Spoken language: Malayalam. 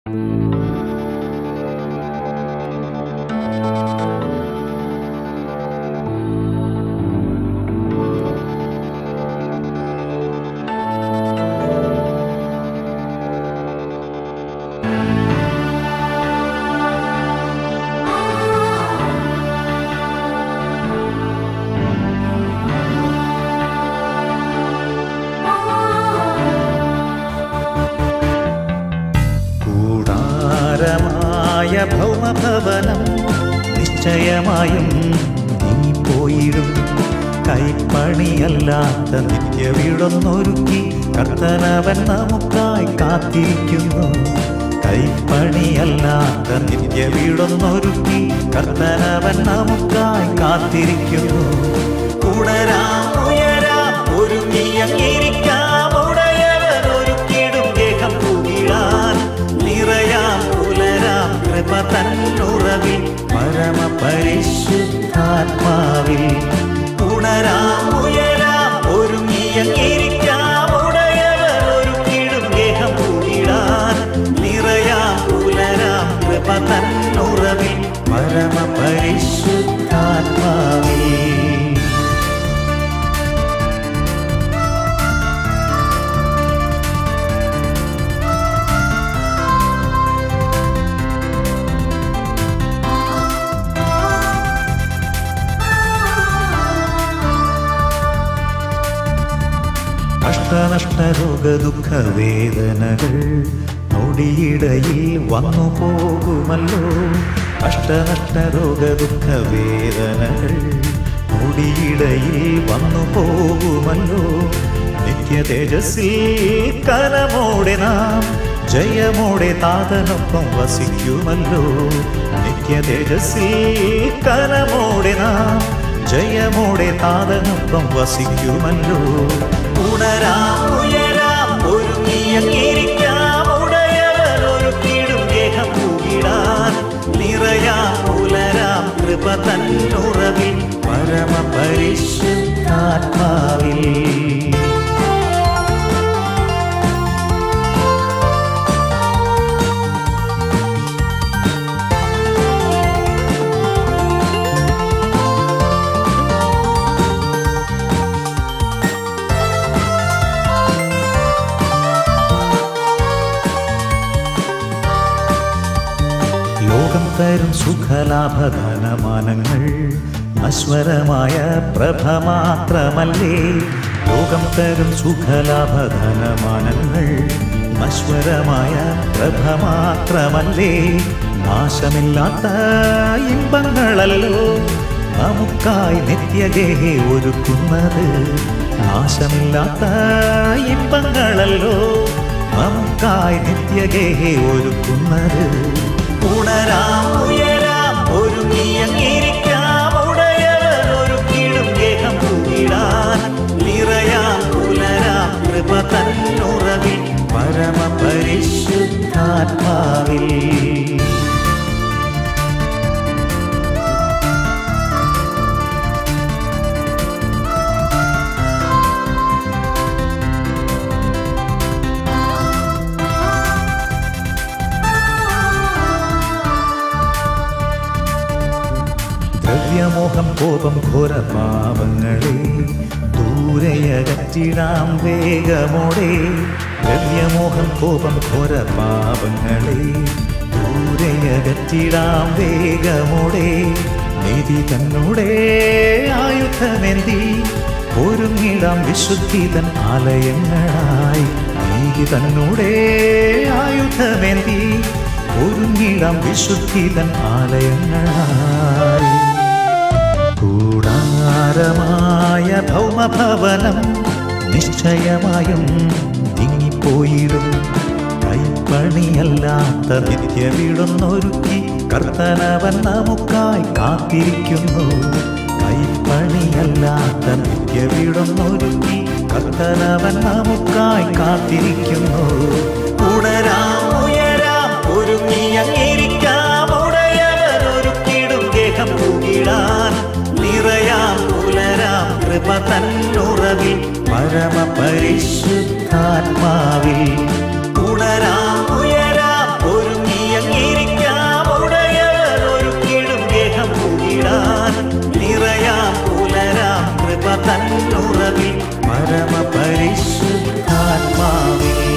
കൂടാരമായ ഭൗമഭവനം നിശ്ചയമായും നീ പോയിടും കൈപ്പണിയല്ലാത്ത നിത്യവിടൊന്നൊരുക്കി കർത്തനവൻ നമുക്കായി കാത്തിരിക്കുന്നു കൈപ്പണിയല്ലാത്ത നിത്യവിടൊന്നൊരുക്കി കർത്തനവൻ നമുക്കായി കാത്തിരിക്കുന്നു ഉണരാം ഉയരാം ഒരുങ്ങിയങ്ങിരിക്കാം ഉടയവൻ ഒരുക്കിടും ദേഹം പുകിടാൻ നിറയാം പുലരാം കൃപ തന്നുറവിൽ പരമ പരിശുദ്ധാത്മാവിൽ ഉണരാം ഉയരാം ഒരുങ്ങിയങ്ങിരിക്കാം ഉടയവൻ ഒരുക്കിടും ദേഹം പുകിടാൻ നിറയാം പുലരാം കൃപ തന്നുറവിൽ പരമ പരിശുദ്ധാത്മാവിൽ കഷ്ടനഷ്ട രോഗ ദുഃഖ വേദനകൾ നൊടിയിടയിൽ വന്നു പോകുമല്ലോ കഷ്ടനഷ്ട രോഗ ദുഃഖ വേദനകൾ നൊടിയിടയിൽ വന്നു പോകുമല്ലോ നിത്യ തേജസ്സിൽ കനമോടെ നാം ജയമോടെ താതനൊപ്പം വസിക്കുമല്ലോ നിത്യ തേജസ്സിൽ കനമോടെ നാം ജയമോടെ താതനൊപ്പം വസിക്കുമല്ലോ ഉണരാം ഉയരാം ഒരുങ്ങിയങ്ങിരിക്കാം ഉടയവൻ ഒരുക്കിടും ദേഹം പൂകിടാൻ നിറയാം പുലരാം കൃപ തന്നുറവിൽ പരമ പരിശുദ്ധാത്മാവിൽ ലോകം തരും സുഖലാഭധനമാനങ്ങൾ നശ്വരമായ പ്രഭ മാത്രമല്ലേ ലോകം തരും സുഖലാഭധനമാനങ്ങൾ നശ്വരമായ പ്രഭ മാത്രമല്ലേ നാശമില്ലാത്ത ഇമ്പങ്ങളല്ലോ നമുക്കായി നിത്യഗേഹെ ഒരുക്കുന്നത് നാശമില്ലാത്ത ഇമ്പങ്ങളല്ലോ നമുക്കായി നിത്യഗേഹെ ഒരുക്കുന്നത് ഉണരാം ഉയരാം ഒരുങ്ങിയങ്ങിരിക്കാം ഉടയവൻ ഒരുക്കിടും ദേഹം പൂകിടാൻ നിറയാം പുലരാം കൃപ തന്നുറവിൽ പരമ പരിശുദ്ധാത്മാവിൽ ദ്രവ്യമോഹം കോപം ഘോര പാപങ്ങളെ ദൂരയകറ്റിടാം വേഗമോടെ ദ്രവ്യമോഹം കോപം ഘോര പാപങ്ങളെ ദൂരയകറ്റിടാം വേഗമോടെ നീതി തന്നോടെ ആയുധമെന്തി ഒരുങ്ങിടാം വിശുദ്ധിതൻ ആലയങ്ങളായി നീതി തന്നോടെ ആയുധമെന്തി ഒരുങ്ങിടാം വിശുദ്ധിതൻ ആലയങ്ങളായി കൂടാരമായ ഭൗമഭവനം നിശ്ചയമായും നീങ്ങിപ്പോയിടും കൈപ്പണിയല്ലാത്ത നിത്യവിടുന്നൊരുക്കി കർത്തനവൻ നമുക്കായി കാത്തിരിക്കുന്നു കൈപ്പണിയല്ലാത്ത നിത്യവിടുന്നൊരുക്കി കർത്തനവൻ നമുക്കായി കാത്തിരിക്കുന്നു ഉണരാം ഉയരാം ഒരുങ്ങിയങ്ങിരിക്കാം ഉടയവൻ ഒരുക്കിടും ദേഹം പൂകിടാൻ നിറയാം പുലരാം കൃപ തന്നുറവിൽ പരമ പരിശുദ്ധാത്മാവിൽ ഉണരാം ഉയരാം ഒരു ഉറവിൽ പരമപരിശുദ്ധാത്മാവേ